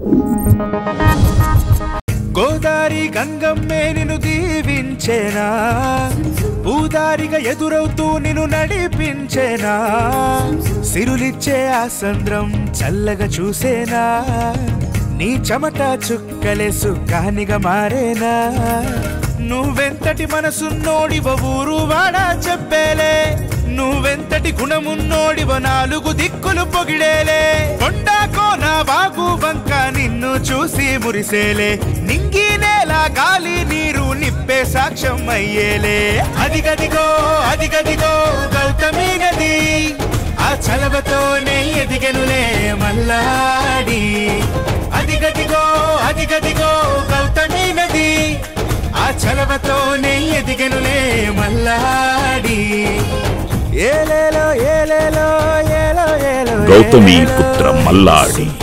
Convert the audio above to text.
గోదారి గంగమ్మే నిన్ను దీవించేనా పూదారిగా ఎదురవుతూ నిన్ను నడిపించేనా సిరులిచ్చే ఆ సంద్రం చల్లగా చూసేనా నీ చెమట చుక్కలే సుఖానిగా మారేనా నువ్వెంతటి మనసున్నోడివ ఊరు వాడా చెప్పేలే నువ్వెంతటి గుణమున్నోడివ నాలుగు దిక్కులు పొగిడేలే కొండా కోన బాగు బంక నిన్ను చూసి మురిసేలే నింగి నేల గాలి నీరు నిప్పే సాక్ష్యం అయ్యేలే అదిగదిగో అదిగదిగో గౌతమి నది ఆ చలవతోనే ఎదిగెనులే మల్లాడి అదిగదిగో అదిగదిగో గౌతమి నది ఆ చలవతోనే ఎదిగెనులే మల్లాడి ఏలేలో ఏలేలో ఏలో ఏలో గౌతమి ఏలో. పుత్ర మల్లాడి